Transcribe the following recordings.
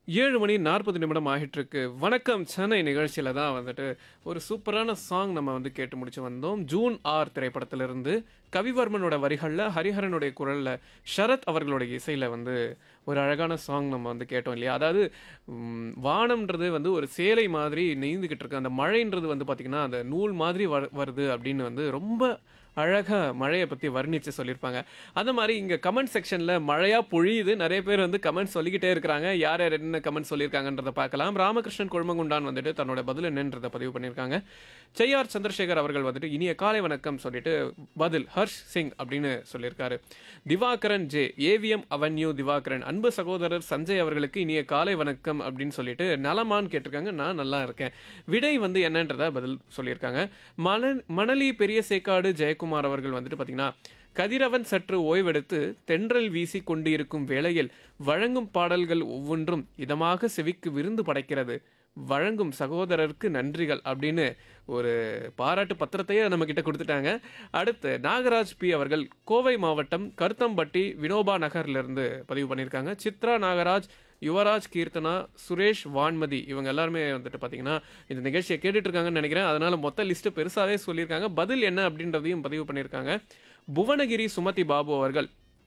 ஏழு மணி நாற்பது நிமிடம் ஆகிட்டிருக்கு வணக்கம் சென்னை நிகழ்ச்சியில் தான் வந்துட்டு ஒரு சூப்பரான சாங் நம்ம வந்து கேட்டு முடிச்சு வந்தோம் ஜூன் ஆர் திரைப்படத்திலிருந்து கவிவர்மனோட வரிகளில் ஹரிஹரனுடைய குரலில் ஷரத் அவர்களுடைய இசையில் வந்து ஒரு அழகான சாங் நம்ம வந்து கேட்டோம் இல்லையா அதாவது ம், வானம்ன்றது வந்து ஒரு சேலை மாதிரி நெய்ந்துக்கிட்டு இருக்கு அந்த மழைன்றது வந்து பார்த்திங்கன்னா அந்த நூல் மாதிரி வரு- வருது அப்படின்னு வந்து ரொம்ப அழகாக மழையை பற்றி வர்ணித்து சொல்லியிருப்பாங்க அந்த மாதிரி இங்கே கமெண்ட் செக்ஷனில் மழையாக பொழியுது நிறைய பேர் வந்து கமெண்ட் சொல்லிக்கிட்டே இருக்கிறாங்க யார் யார் என்ன கமெண்ட் சொல்லியிருக்காங்கன்றதை பார்க்கலாம் ராமகிருஷ்ணன் குழுமங்குண்டான் வந்துட்டு தன்னோட பதில் என்னன்றதை பதிவு பண்ணியிருக்காங்க செய்யார் சந்திரசேகர் அவர்கள் வந்துட்டு இனிய காலை வணக்கம் சொல்லிட்டு பதில் ஹர்ஷ் சிங் அப்படின்னு சொல்லியிருக்காரு Divakaran J AVM avenue Divakaran அன்பு சகோதரர் சஞ்சய் அவர்களுக்கு இனிய காலை வணக்கம் அப்படின்னு சொல்லிட்டு நலமான்னு கேட்டிருக்காங்க நான் நல்லா இருக்கேன் விடை வந்து என்னன்றத பதில் சொல்லியிருக்காங்க மணல் மணலி பெரிய சேக்காடு ஜெயக்குமார் அவர்கள் வந்துட்டு பார்த்தீங்கன்னா கதிரவன் சற்று ஓய்வெடுத்து தென்றல் வீசி கொண்டிருக்கும் வேளையில் வழங்கும் பாடல்கள் ஒவ்வொன்றும் இதமாக செவிக்கு விருந்து படைக்கிறது வழங்கும் சகோதரருக்கு நன்றிகள் அப்படின்னு ஒரு பாராட்டு பத்திரத்தையே நம்ம கிட்ட கொடுத்துட்டாங்க அடுத்து நாகராஜ் பி அவர்கள் கோவை மாவட்டம் கருத்தம்பட்டி வினோபா நகர்லேருந்து பதிவு பண்ணியிருக்காங்க சித்ரா நாகராஜ் யுவராஜ் கீர்த்தனா சுரேஷ் வான்மதி இவங்க எல்லாருமே வந்துட்டு பார்த்தீங்கன்னா இந்த நிகழ்ச்சியை கேட்டுட்டு இருக்காங்கன்னு நினைக்கிறேன் அதனால மொத்த லிஸ்ட்டு பெருசாகவே சொல்லியிருக்காங்க பதில் என்ன அப்படின்றதையும் பதிவு பண்ணியிருக்காங்க புவனகிரி சுமதி பாபு அவர்கள்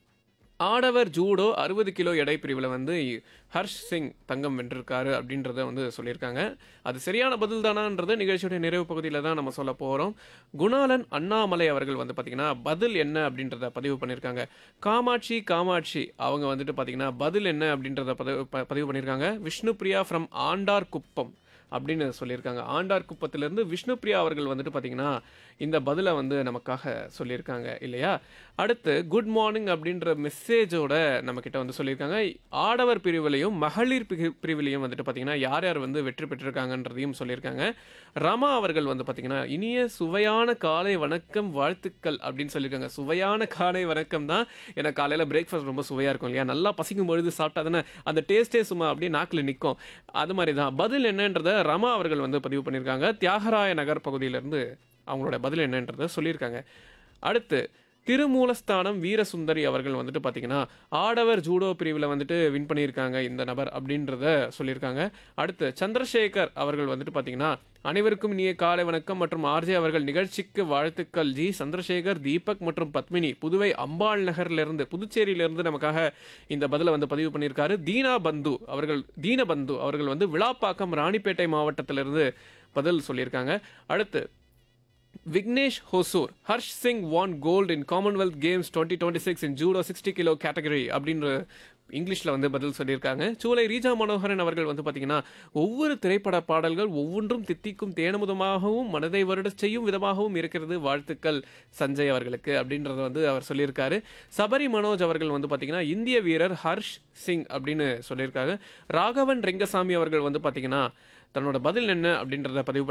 ஆடவர் ஜூடோ அறுபது கிலோ எடை பிரிவில் வந்து ஹர்ஷ் சிங் தங்கம் வென்றிருக்காரு அப்படின்றத வந்து சொல்லியிருக்காங்க அது சரியான பதில் தானான்றது நிகழ்ச்சியுடைய நிறைவு பகுதியில் தான் நம்ம சொல்ல போகிறோம் குணாலன் அண்ணாமலை அவர்கள் வந்து பார்த்திங்கன்னா பதில் என்ன அப்படின்றத பதிவு பண்ணியிருக்காங்க காமாட்சி காமாட்சி அவங்க வந்துட்டு பார்த்திங்கன்னா பதில் என்ன அப்படின்றத பதிவு ப- பதிவு பண்ணியிருக்காங்க விஷ்ணுபிரியா ஃப்ரம் ஆண்டார் குப்பம் அப்படின்னு சொல்லியிருக்காங்க ஆண்டார் குப்பத்திலிருந்து விஷ்ணுபிரியா அவர்கள் வந்துட்டு பார்த்தீங்கன்னா இந்த பதிலை வந்து நமக்காக சொல்லியிருக்காங்க இல்லையா அடுத்து குட் மார்னிங் அப்படின்ற மெசேஜோட நம்மக்கிட்ட வந்து சொல்லியிருக்காங்க ஆடவர் பிரிவிலையும் மகளிர் பிரி- பிரிவிலையும் வந்துட்டு பார்த்தீங்கன்னா யார் யார் வந்து வெற்றி பெற்றிருக்காங்கன்றதையும் சொல்லியிருக்காங்க ரமா அவர்கள் வந்து பார்த்தீங்கன்னா இனிய சுவையான காலை வணக்கம் வாழ்த்துக்கள் அப்படின்னு சொல்லியிருக்காங்க சுவையான காலை வணக்கம் தான் ஏன்னா காலையில் பிரேக்ஃபாஸ்ட் ரொம்ப சுவையாக இருக்கும் இல்லையா நல்லா பசிக்கும் பொழுது சாப்பிட்டா தானே அந்த டேஸ்ட்டே சும்மா அப்படியே நாக்கில் நிற்கும் அது மாதிரி தான் பதில் என்னன்றதை ரமா அவர்கள் வந்து பதிவு பண்ணியிருக்காங்க தியாகராய நகர் பகுதியிலேருந்து அவங்களோட பதில் என்னன்றதை சொல்லியிருக்காங்க அடுத்து திருமூலஸ்தானம் வீரசுந்தரி அவர்கள் வந்துட்டு பார்த்தீங்கன்னா ஆடவர் ஜூடோ பிரிவில் வந்துட்டு வின் பண்ணியிருக்காங்க இந்த நபர் அப்படின்றத சொல்லியிருக்காங்க அடுத்து சந்திரசேகர் அவர்கள் வந்துட்டு பார்த்தீங்கன்னா அனைவருக்கும் இனிய காலை வணக்கம் மற்றும் ஆர்ஜே அவர்கள் நிகழ்ச்சிக்கு வாழ்த்துக்கள் ஜி சந்திரசேகர் தீபக் மற்றும் பத்மினி புதுவை அம்பாள் நகர்லேருந்து புதுச்சேரியிலிருந்து நமக்காக இந்த பதிலை வந்து பதிவு பண்ணியிருக்காரு தீனா பந்து அவர்கள் தீனபந்து அவர்கள் வந்து விழாப்பாக்கம் ராணிப்பேட்டை மாவட்டத்திலிருந்து பதில் சொல்லியிருக்காங்க அடுத்து Vignesh Hosur Harsh Singh won gold in Commonwealth Games twenty twenty six in judo sixty kilo category அப்படின்ற இங்கிலீஷில் வந்து பதில் சொல்லியிருக்காங்க சூலை ரீஜா மனோகரன் அவர்கள் வந்து பார்த்தீங்கன்னா ஒவ்வொரு திரைப்பட பாடல்கள் ஒவ்வொன்றும் தித்திக்கும் தேனமுதமாகவும் மனதை வருடச் செய்யும் விதமாகவும் இருக்கிறது வாழ்த்துக்கள் சஞ்சய் அவர்களுக்கு அப்படின்றத வந்து அவர் சொல்லியிருக்காரு சபரி மனோஜ் அவர்கள் வந்து பார்த்தீங்கன்னா இந்திய வீரர் ஹர்ஷ் சிங் அப்படின்னு சொல்லியிருக்காங்க ராகவன் ரெங்கசாமி அவர்கள் வந்து பார்த்தீங்கன்னா தன்னோட பதில் என்ன அப்படின்றத பதிவு